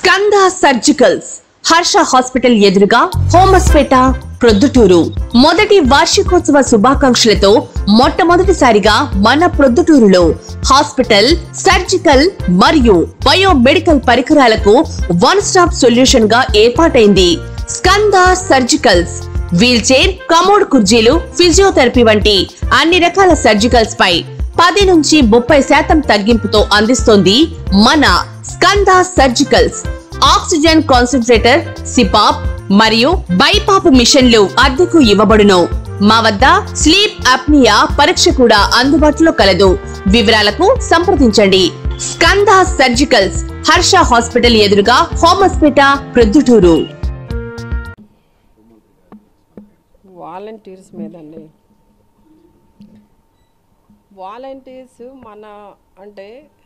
Skanda surgicals Harsha hospital ఎదురుగా హోమస్పేట ప్రొద్దుటూరు మొదటి వార్షికోత్సవ శుభాకాంక్షలతో మొట్టమొదటిసారిగా మన ప్రొద్దుటూరులో హాస్పిటల్ సర్జికల్ మరియు బయోమెడికల్ పరికరాలకు వన్ స్టాప్ సొల్యూషన్ గా ఏర్పాటైంది Skanda surgicals wheelchair commode కుర్చీలు ఫిజియోథెరపీ వంటి అన్ని రకాల సర్జికల్స్ పై పది నుంచి ముప్పై శాతం తగ్గింపుతో అందిస్తోంది మన Skanda surgicals oxygen concentrator CPAP మరియు బైపాప్ మిషన్లు అద్దెకు ఇవ్వబడును మా వద్ద స్లీప్ అప్నియా పరీక్ష కూడా అందుబాటులో కలదు వివరాలకు సంప్రదించండి స్కంద సర్జికల్స్ హర్ష హాస్పిటల్ ఎదురుగా హోమస్పేట ప్రొద్దుటూరు వాలంటీర్స్ మీదండి వాలంటీర్స్ మన అంటే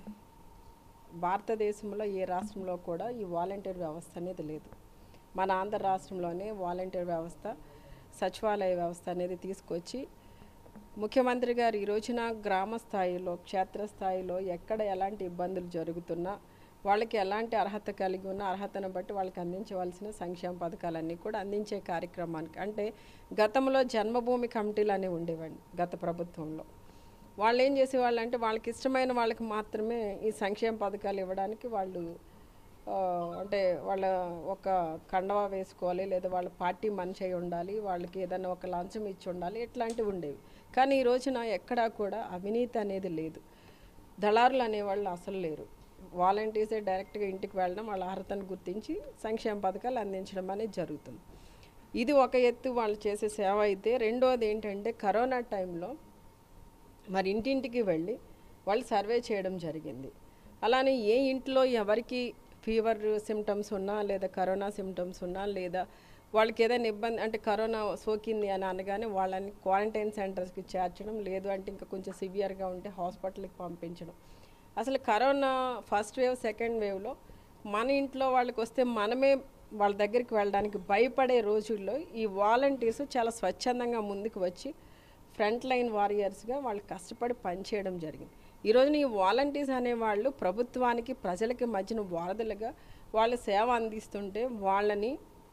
భారతదేశంలో ఏ రాష్ట్రంలో కూడా ఈ వాలంటీర్ వ్యవస్థ అనేది లేదు మన ఆంధ్ర రాష్ట్రంలోనే వాలంటీర్ వ్యవస్థ సచివాలయ వ్యవస్థ అనేది తీసుకొచ్చి ముఖ్యమంత్రి గారు ఈ రోజున గ్రామ స్థాయిలో క్షేత్రస్థాయిలో ఎక్కడ ఎలాంటి ఇబ్బందులు జరుగుతున్నా వాళ్ళకి ఎలాంటి అర్హత కలిగి ఉన్న అర్హతను బట్టి వాళ్ళకి అందించవలసిన సంక్షేమ పథకాలన్నీ కూడా అందించే కార్యక్రమానికి అంటే గతంలో జన్మభూమి కమిటీలు అనేవి ఉండేవండి గత ప్రభుత్వంలో వాళ్ళు ఏం చేసేవాళ్ళు అంటే వాళ్ళకి ఇష్టమైన వాళ్ళకి మాత్రమే ఈ సంక్షేమ పథకాలు ఇవ్వడానికి వాళ్ళు ఆ, అంటే వాళ్ళ ఒక కండవా వేసుకోవాలి లేదా వాళ్ళ పార్టీ మనిషి అయి ఉండాలి వాళ్ళకి ఏదైనా ఒక లంచం ఇచ్చి ఉండాలి ఇట్లాంటివి ఉండేవి కానీ ఈ రోజున ఎక్కడా కూడా అవినీతి అనేది లేదు దళారులు అనేవాళ్ళు అసలు లేరు వాలంటీర్సే డైరెక్ట్గా ఇంటికి వెళ్ళడం వాళ్ళ అర్హతను గుర్తించి సంక్షేమ పథకాలు అందించడం అనేది జరుగుతుంది ఇది ఒక ఎత్తు వాళ్ళు చేసే సేవ అయితే రెండోది ఏంటంటే కరోనా టైంలో మరి ఇంటింటికి వెళ్ళి వాళ్ళు సర్వే చేయడం జరిగింది అలానే ఏ ఇంట్లో ఎవరికి ఫీవర్ సిమ్టమ్స్ ఉన్నా లేదా కరోనా సిమ్టమ్స్ ఉన్నా లేదా వాళ్ళకి ఏదైనా ఇబ్బంది అంటే కరోనా సోకింది అని అనగానే వాళ్ళని క్వారంటైన్ సెంటర్స్కి చేర్చడం లేదు అంటే ఇంకా కొంచెం సివియర్గా ఉంటే హాస్పిటల్కి పంపించడం అసలు కరోనా ఫస్ట్ వేవ్ సెకండ్ వేవ్లో మన ఇంట్లో వాళ్ళకి వస్తే మనమే వాళ్ళ దగ్గరికి వెళ్ళడానికి భయపడే రోజుల్లో ఈ వాలంటీర్స్ చాలా స్వచ్ఛందంగా ముందుకు వచ్చి ఫ్రంట్ లైన్ వారియర్స్గా వాళ్ళు కష్టపడి పనిచేయడం జరిగింది ఈ రోజున ఈ వాలంటీర్స్ అనేవాళ్ళు ప్రభుత్వానికి ప్రజలకి మధ్యన వారధులుగా వాళ్ళ సేవ అందిస్తుంటే వాళ్ళని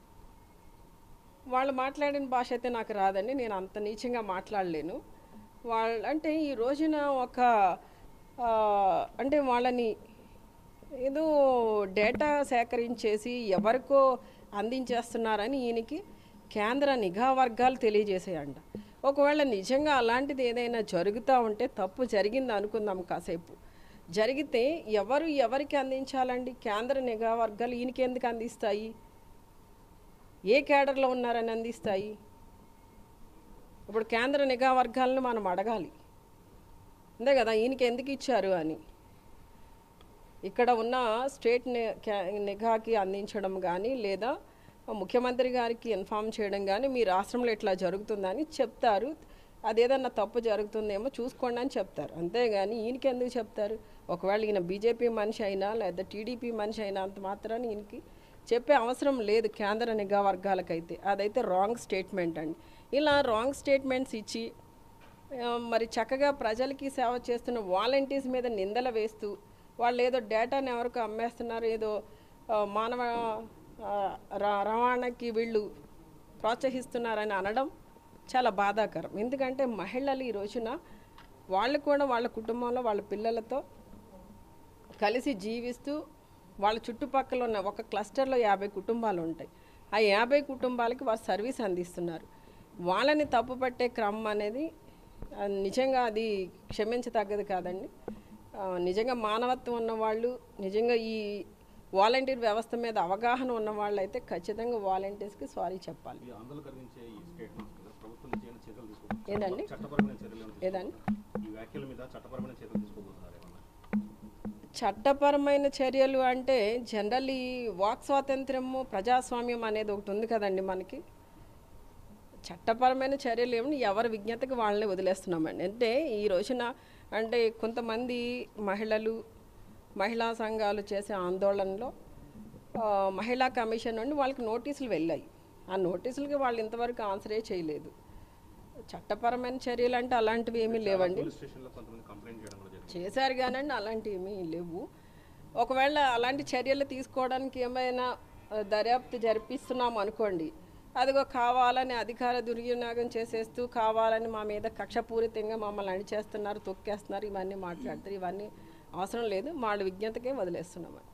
వాళ్ళు మాట్లాడిన భాష అయితే నాకు రాదండి నేను అంత నీచంగా మాట్లాడలేను వాళ్ళ అంటే ఈ రోజున ఒక ఆ, అంటే వాళ్ళని ఏదో డేటా సేకరించేసి ఎవరికో అందించేస్తున్నారని ఈయనకి కేంద్ర నిఘా వర్గాలు తెలియజేసాయంట ఒకవేళ నిజంగా అలాంటిది ఏదైనా జరుగుతూ ఉంటే తప్పు జరిగింది అనుకుందాం కాసేపు జరిగితే ఎవరు ఎవరికి అందించాలండి కేంద్ర నిఘా వర్గాలు ఈయనకి ఎందుకు అందిస్తాయి ఏ కేడర్లో ఉన్నారని అందిస్తాయి ఇప్పుడు కేంద్ర నిఘా వర్గాలను మనం అడగాలి అంతే కదా ఈయనకి ఎందుకు ఇచ్చారు అని ఇక్కడ ఉన్న స్టేట్ ని- క్యా- నిఘాకి అందించడం కానీ లేదా ముఖ్యమంత్రి గారికి ఇన్ఫామ్ చేయడం కానీ మీ రాష్ట్రంలో ఇట్లా జరుగుతుందని చెప్తారు అదేదన్నా తప్పు జరుగుతుందేమో చూసుకోండి అని చెప్తారు అంతేగాని ఈయనకి ఎందుకు చెప్తారు ఒకవేళ ఈయన బీజేపీ మనిషి అయినా లేదా టీడీపీ మనిషి అయినా అంత మాత్రాన్ని ఈయనకి చెప్పే అవసరం లేదు కేంద్ర నిఘా వర్గాలకైతే అదైతే రాంగ్ స్టేట్మెంట్ అండి ఇలా రాంగ్ స్టేట్మెంట్స్ ఇచ్చి ఆ, మరి చక్కగా ప్రజలకి సేవ చేస్తున్న వాలంటీర్స్ మీద నిందలు వేస్తూ వాళ్ళు ఏదో డేటాని ఎవరికి అమ్మేస్తున్నారు ఏదో ఆ, మానవ ఆ, ర- రవాణాకి వీళ్ళు ప్రోత్సహిస్తున్నారని అనడం చాలా బాధాకరం ఎందుకంటే మహిళలు ఈ రోజున వాళ్ళు కూడా వాళ్ళ కుటుంబంలో వాళ్ళ పిల్లలతో కలిసి జీవిస్తూ వాళ్ళ చుట్టుపక్కల ఉన్న ఒక క్లస్టర్లో యాభై కుటుంబాలు ఉంటాయి ఆ యాభై కుటుంబాలకి వారు సర్వీస్ అందిస్తున్నారు వాళ్ళని తప్పుపట్టే క్రమం అనేది ఆ, నిజంగా అది క్షమించతగ్గది కాదండి ఆ, నిజంగా మానవత్వం ఉన్నవాళ్ళు నిజంగా ఈ వాలంటీర్ వ్యవస్థ మీద అవగాహన ఉన్న వాళ్ళు అయితే ఖచ్చితంగా వాలంటీర్స్కి సారీ చెప్పాలి ఈ ఆందోళన కలిగించే ఈ స్టేట్మెంట్స్ మీద ప్రభుత్వం నుంచి ఏమైనా చర్యలు తీసుకోబోతున్నారు ఏంటండి చట్టపరమైన చర్యలు ఏమైనా ఏదండి ఈ వ్యాఖ్యల మీద చట్టపరమైన చర్యలు తీసుకోబోతున్నారు ఏమన్నా చట్టపరమైన చర్యలు అంటే జనరల్లీ వాక్ స్వాతంత్ర్యము ప్రజాస్వామ్యం అనేది ఒకటి ఉంది కదండి మనకి చట్టపరమైన చర్యలు ఏమి ఎవరి విజ్ఞతకి వాళ్ళని వదిలేస్తున్నామండి అంటే ఈ రోజున అంటే కొంతమంది మహిళలు మహిళా సంఘాలు చేసే ఆందోళనలో ఆ, మహిళా కమిషన్ నుండి వాళ్ళకి నోటీసులు వెళ్ళాయి ఆ నోటీసులకి వాళ్ళు ఇంతవరకు ఆన్సరే చేయలేదు చట్టపరమైన చర్యలు అంటే అలాంటివి ఏమీ లేవండి పోలీస్ స్టేషన్లో కొంతమంది కంప్లైంట్ చేయడం కూడా జరిగింది చేశారు కానండి అలాంటివి ఏమీ లేవు ఒకవేళ అలాంటి చర్యలు తీసుకోవడానికి ఏమైనా ఆ, దర్యాప్తు జరిపిస్తున్నాం అనుకోండి అదిగో కావాలని అధికార దుర్వినియోగం చేసేస్తూ కావాలని మా మీద కక్షపూరితంగా మమ్మల్ని అణిచేస్తున్నారు తొక్కేస్తున్నారు ఇవన్నీ మాట్లాడతారు ఇవన్నీ అవసరం లేదు వాళ్ళ విజ్ఞతకే వదిలేస్తున్నాం